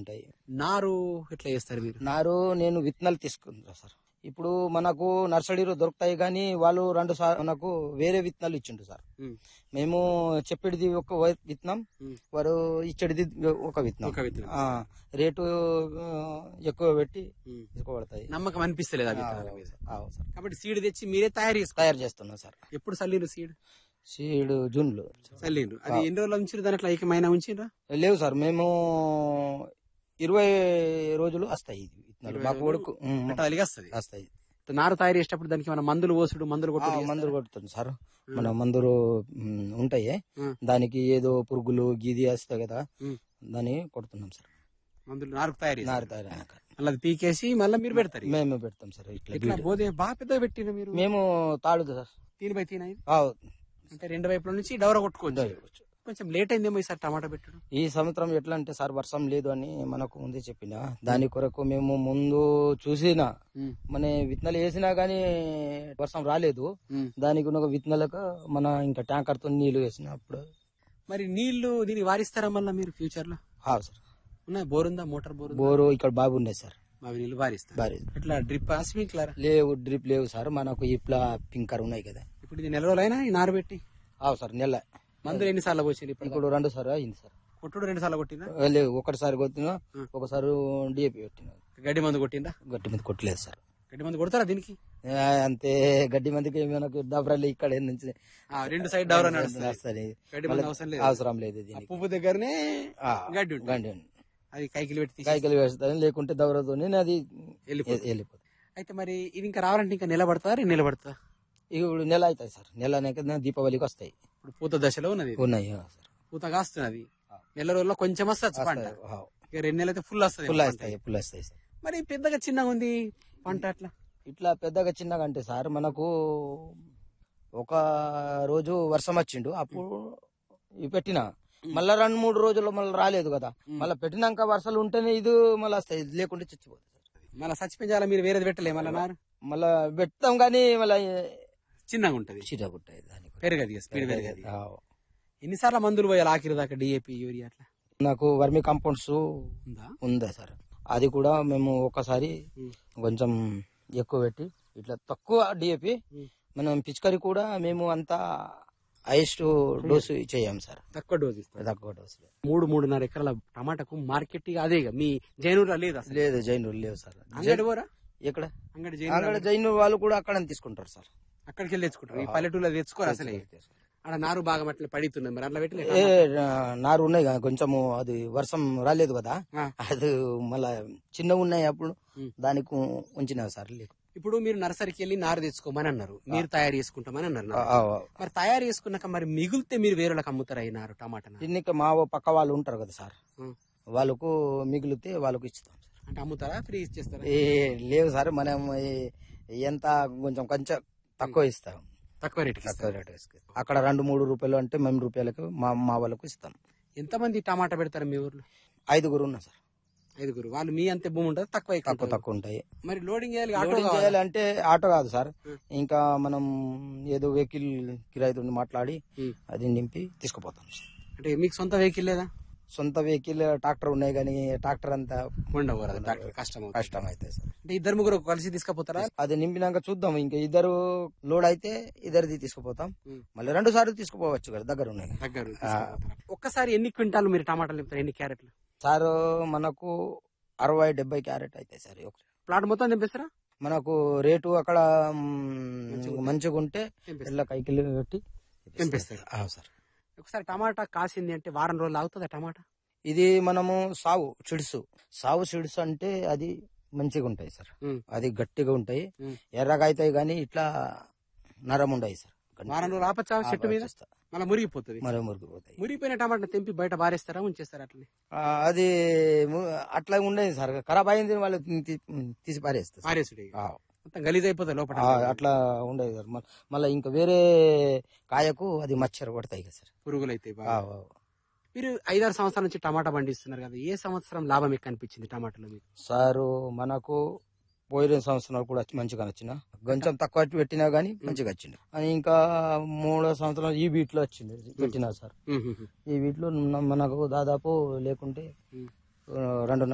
ఉంటాయి నారు ఎట్లా చేస్తారు మీరు నారు నేను విత్తనాలు తీసుకుంటా సార్ ఇప్పుడు మనకు నర్సరీలో దొరుకుతాయి కానీ వాళ్ళు రెండు సార్ మనకు వేరే విత్తనాలు ఇచ్చిండు సార్ ఉమ్. మేము చెప్పేది ఒక వ- విత్తనం ఉమ్. వారు ఇచ్చేది ఒక విత్తనం ఒక విత్తనం. ఆ, రేటు ఆ, ఎక్కువ పెట్టి ఉమ్. తీసుకోబడతాయి నమ్మకం అనిపిస్తలేదు ఆ ఆ, విత్తనాల మీద అవును సార్ కాబట్టి సీడ్ తెచ్చి మీరే తయారు చేసుకో తయారు చేస్తున్నాం సార్ ఎప్పుడు చల్లిండ్రు సీడ్ సీడ్ జూన్ లో చల్లిండ్రు అది ఎన్ని రోజులు ఉంచారు దాని అట్లా ఏకమైన ఉంచిండ్రా లేవు సార్ మేము ఇరవై రోజులు వస్తాయి ఇది విత్తనాలు ఇరవై మాకు రోజులు కొడుకు ఉమ్, అట్లా అలిగేస్తుంది వస్తాయి నారు తయారు చేసేటప్పుడు దానికి మన మందులు పోసుడు మందులు ఆ, కొట్టుడు మందులు కొడుతుంది సార్ మన మందులు ఉమ్, ఉంటాయి ఉమ్. దానికి ఏదో పురుగులు గీది వస్తాయి కదా ఉమ్. దాన్ని కొడుతున్నాం సార్ మందులు నారు తయారు చేస్తారు. నారు తయారైనాక మళ్ళీ అది పీకేసి మళ్ళీ మీరు పెడతారు ఇక. మేము పెడతాం సార్ ఇట్లా ఇట్లా బీడు. పోతే బాగా పెద్ద పెట్టిన మీరు మేము తాడుదు సార్ తీని బై తీన ఇది. ఆ, అంటే రెండు వైపుల నుంచి డవర కొట్టుకోవచ్చు కొంచెం లేట్ అయిందేమో ఈసారి టమాటా పెట్టడం ఈ సంవత్సరం ఎట్లా అంటే సార్ వర్షం లేదు అని మనకు ముందే చెప్పిన దాని కొరకు మేము ముందు చూసిన మన విత్తనాలు వేసినా గానీ వర్షం రాలేదు దానికి ఉన్న విత్తనాలకు మన ఇంకా ట్యాంకర్ తో నీళ్లు వేసిన అప్పుడు మరి నీళ్లు దీనికి వారిస్తారా మళ్ళీ మీరు ఫ్యూచర్ లో ఆ, సార్ ఉన్నాయి బోర్ ఉందా మోటార్ బోర్ ఉందా? బోరు ఇక్కడ బాగా ఉన్నాయి సార్ అవి నీళ్లు వారిస్తారు బారీ ఎట్లా డ్రిప్ స్ప్రింక్లర్ లేవు డ్రిప్ లేవు సార్ మనకు ఇట్లా పింకర్ ఉన్నాయి కదా ఇప్పుడు ఇది నెల రోజులైనా ఈ నారు పెట్టి ఆ సార్ నెల మందులు ఎన్నిసార్లు వచ్చింది ఇప్పుడు ఇప్పుడు రెండు సార్ అయింది సార్ కొట్టుడు రెండు సార్లు కొట్టిందా ఆ, లేవు ఒకటిసారి కొట్టిన ఒకసారి డిఏపి పెట్టిన గడ్డి మందు కొట్టిందా గట్టి మీద కొట్టలేదు సార్ గడ్డి మందు కొడతారా దీనికి ఆ, అంతే గడ్డి మందికి మనకు డబ్బరాలు ఇక్కడ నుంచి ఆ, రెండు సైడ్ డవర్ నడుస్తుంది వస్తుంది. గడ్డి మళ్ళీ మందు అవసరం లేదు అవసరం లేదు ఆ దీనికి పువ్వు దగ్గరనే ఆ, గడ్డి ఉంటుంది గడ్డి ఉంది. అది కైకిలు పెట్టి తీసి కాయకలు వేస్తాను లేకుంటే దవరతో అది వెళ్ళిపోతుంది వెళ్ళిపోతుంది అయితే మరి ఇది ఇంకా రావాలంటే ఇంకా నిలబడతా రెండు నిలబడతా ఇక ఇప్పుడు నెల అవుతాయి సార్ నెల అనేక దీపావళికి వస్తాయి ఇప్పుడు పూత దశలో ఉన్నది ఇది. ఉన్నాయి ఆ, సార్ పూత కాస్తున్నది నెల రోజుల్లో కొంచెం వస్తుంది పంట వస్తాయి. ఆ, ఇక రెండు నెలలు అయితే ఫుల్ వస్తుంది పుల్ల వస్తాయి పుల్ల వస్తాయి సార్ మరి పెద్దగా చిన్నగా ఉంది పంట అట్లా ఇట్లా పెద్దగా చిన్నగా అంటే సార్ మనకు ఒక రోజు వర్షం వచ్చిండు అప్పుడు ఇవి పెట్టిన మళ్ళా రెండు మూడు రోజుల్లో మళ్ళీ రాలేదు కదా మళ్ళీ పెట్టినాక వర్షాలు ఉంటేనే ఇది మళ్ళీ వస్తాయి ఇది లేకుంటే చచ్చిపోతుంది సార్ మళ్ళీ చచ్చిపోయించాలా మీరు వేరేది పెట్టలే మళ్ళీ నారు మళ్ళా పెడతాం కానీ మళ్ళీ చిన్నగా ఉంటది చిరగుంటాయి దానికి పెరగది ఇక, స్పీడ్ పెరగది ఆ, ఎన్నిసార్లు మందులు పోయాలి ఆఖరి దాకా డిఏపి యూరియా అట్లా నాకు వర్మి కాంపౌండ్స్ ఉందా ఉందా సార్ అది కూడా మేము ఒకసారి ఉమ్. కొంచెం ఎక్కువ పెట్టి ఇట్లా తక్కువ డిఏపి ఉమ్. మనం పిచికరి కూడా మేము అంతా హైయెస్ట్ డోసు చేయం సార్ తక్కువ డోస్ ఇస్తారు తక్కువ డోసు మూడు మూడున్నర ఎకరాల టమాటాకు మార్కెట్ ఇక అదే ఇక మీ జైనూరులో లేదు అసలు లేదు జైనూరు లేవు సార్ అంగడి పోరా ఎక్కడ అంగడి జైనూరు అక్కడ జైనూరు వాళ్ళు కూడా అక్కడ తీసుకుంటారు సార్ అక్కడికి వెళ్ళి తెచ్చుకుంటారు ఈ పల్లెటూరులో తెచ్చుకోరు అసలే ఆడ నారు బాగా మట్ల పడుతుంది మరి అట్లా పెట్టి ఏ నారు ఉన్నాయి కదా, కొంచెము అది వర్షం రాలేదు కదా ఆ. అది మళ్ళా చిన్నగా ఉన్నాయి అప్పుడు ఉమ్. దానికి ఉంచిన సార్ లేకు ఇప్పుడు మీరు నర్సరీకి వెళ్ళి నారు తెచ్చుకోమని అన్నారు మీరు తయారు చేసుకుంటామని అన్నారు ఆ, నారు. ఆ, మరి తయారు చేసుకున్నాక మరి మిగిలితే మీరు వేరే వాళ్ళకి అమ్ముతారా ఈ నారు టమాటా నారు? దీనికి మా పక్క వాళ్ళు ఉంటారు కదా సార్ ఉం. వాళ్ళకు మిగిలితే వాళ్ళకు ఇస్తాం సార్ అంటే అమ్ముతారా ఫ్రీ ఇచ్చేస్తారా ఏ లేవు సార్ మనం ఈ- ఎంత కొంచెం కొంచెం తక్కువ ఇస్తాం తక్కువ రేటుకి తక్కువ రేటు ఇస్తాం. అక్కడ రెండు మూడు రూపాయలు అంటే మేము రూపాయలకు మా మా వాళ్ళకు ఇస్తాం ఎంతమంది టమాటా పెడతారు మీ ఊర్లో ఐదుగురు ఉన్నా సార్ ఐదుగురు వాళ్ళు మీ అంతే భూమి ఉంటుంది తక్కువ ఎక్కువ తక్కువ ఉంటుంది. తక్కువ ఉంటాయి మరి లోడింగ్ చేయాలి ఆటో లోడింగ్ కావాలా? చేయాలంటే ఆటో కాదు సార్ ఉం. ఇంకా మనం ఏదో వెహికల్ కిరాయితో మాట్లాడి ఉం. అది నింపి తీసుకుపోతాం సార్ అంటే మీకు సొంత వెహికల్ లేదా సొంత వెహికల్ ట్రాక్టర్ ఉన్నాయి కానీ ట్రాక్టర్ అంతా ఉండవు కదా డాక్టర్ కష్టం అవుతుంది. కష్టం అవుతుంది సార్ అంటే ఇద్దరు ముగ్గురు కలిసి తీసుకుపోతారా అది నింపినాక చూద్దాం ఇంకా ఇద్దరు లోడ్ అయితే ఇద్దరిది తీసుకుపోతాం ఉం. మళ్ళీ రెండు సార్లు తీసుకుపోవచ్చు కదా దగ్గర ఉన్నాయి కదా. దగ్గర తీసుకుపోతారా? ఒక్కసారి ఎన్ని క్వింటాలు మీరు టమాటాలు నింపుతారు ఎన్ని క్యారెట్లు సార్ మనకు అరవై డెబ్బై క్యారెట్ అవుతాయి సార్ ఒక- ప్లాట్ మొత్తం తెంపేస్తారా మనకు రేటు అక్కడ మ్, మంచిగా ఉంటే తెంపేస్తారు. ఇళ్ళ కైకిలు పెట్టి తెంపేస్తారు. ఆ, సార్ ఒకసారి టమాటా కాసింది అంటే వారం రోజులు అవుతుందా టమాటా ఇది మనము సావు చిడుసు సావు చిడుసు అంటే అది మంచిగా ఉంటాయి సార్ ఉం. అది గట్టిగా ఉంటాయి ఉం. ఎర్రగా అవుతాయి కానీ ఇట్లా నరం ఉండయి సార్ వారం రోజులు ఆపచ్చా చెట్టు మీద చేస్తా. మళ్ళీ మురిగిపోతుంది మరో మురిగిపోతాయి మురిగిపోయిన టమాటా తెంపి బయట బారేస్తారా ఉంచేస్తారా అట్లనే ఆ, అది ము- అట్లా ఉండేది సార్ ఖరాబ్ అయింది వాళ్ళు తీ- తీసి పారేస్తారు సార్. పారేసుడు ఇక. ఆ, మొత్తం గలీజ్ అయిపోతుంది లోపల ఆ, అట్లా ఉండేది సార్ మళ్ళీ మళ్ళీ ఇంకా వేరే కాయకు అది మచ్చర పడతాయి కదా సార్ పురుగులు అయితే ఆ, బాగా. ఆ. మీరు ఐదారు సంవత్సరాల నుంచి టమాటా పండిస్తున్నారు కదా ఏ సంవత్సరం లాభం ఎక్కువ అనిపించింది టమాటాలో మీకు సారు మనకు పోయిన సంవత్సరాలు కూడా మంచిగా వచ్చిన కొంచెం తక్కువ పెట్టినా గానీ మంచిగా వచ్చింది అని ఇంకా మూడో సంవత్సరం ఈ వీటిలో వచ్చింది పెట్టినా సార్ ఈ వీటిలో మనకు దాదాపు లేకుంటే ఉం. ఆ, రెండు